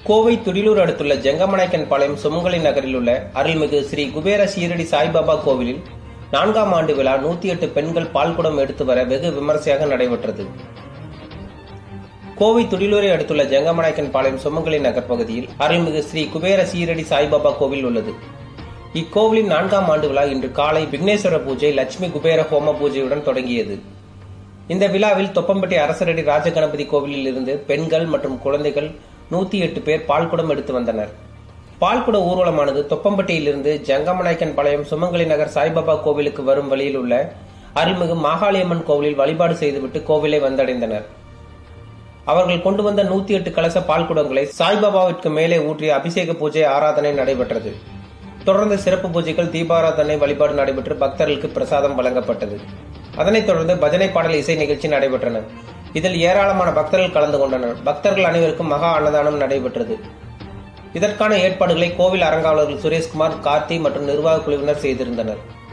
கோவை துடிலூர் அடுத்துள்ள ஜெங்கமநாயக்கன் பாளையம் சுமங்கலி நகரில் உள்ள அருள்மிகு ஸ்ரீ குபேர சீரடி சாய்பாபா கோவிலில் நான்காம் ஆண்டு விழா நூத்தி எட்டு பெண்கள் பால்குடம் எடுத்து வர வெகு விமர்சையாக நடைபெற்றது கோவை துடிலூரை அடுத்துள்ள ஜெங்கமநாயக்கன் பாளையம் சுமங்கலி நகர் பகுதியில் அருள்மிகு ஸ்ரீ குபேர சீரடி சாய்பாபா கோவில் உள்ளது இக்கோவிலின் நான்காம் ஆண்டு விழா இன்று காலை விக்னேஸ்வர பூஜை லட்சுமி குபேர ஹோம பூஜையுடன் தொடங்கியது இந்த விழாவில் தொப்பம்பட்டி அரசரடி ராஜகணபதி கோவிலில் இருந்து பெண்கள் மற்றும் குழந்தைகள் நூத்தி எட்டு பேர் பால்குடம் எடுத்து வந்தனர் பால்குட ஊர்வலமானது தொப்பம்பட்டியிலிருந்து ஜங்கமநாயக்கன் பாளையம் சுமங்கலி நகர் சாய்பாபா கோவிலுக்கு வரும் வழியில் உள்ள அருள்மிகு மாகாளியம்மன் கோவிலில் வழிபாடு செய்துவிட்டு கோவிலை வந்தடைந்தனர் அவர்கள் கொண்டு வந்த நூத்தி எட்டு கலச பால்குடங்களை சாய்பாபாவிற்கு மேலே ஊற்றிய அபிஷேக பூஜை ஆராதனை நடைபெற்றது தொடர்ந்து சிறப்பு பூஜைகள் தீபாராதனை வழிபாடு நடைபெற்று பக்தர்களுக்கு பிரசாதம் வழங்கப்பட்டது அதனைத் தொடர்ந்து பஜனை பாடல் இசை நிகழ்ச்சி நடைபெற்றன இதில் ஏராளமான பக்தர்கள் கலந்து கொண்டனர் பக்தர்கள் அனைவருக்கும் மகா அன்னதானம் நடைபெற்றது இதற்கான ஏற்பாடுகளை கோவில் அறங்காவலர்கள் சுரேஷ்குமார் கார்த்தி மற்றும் நிர்வாக குழுவினர் செய்திருந்தனர்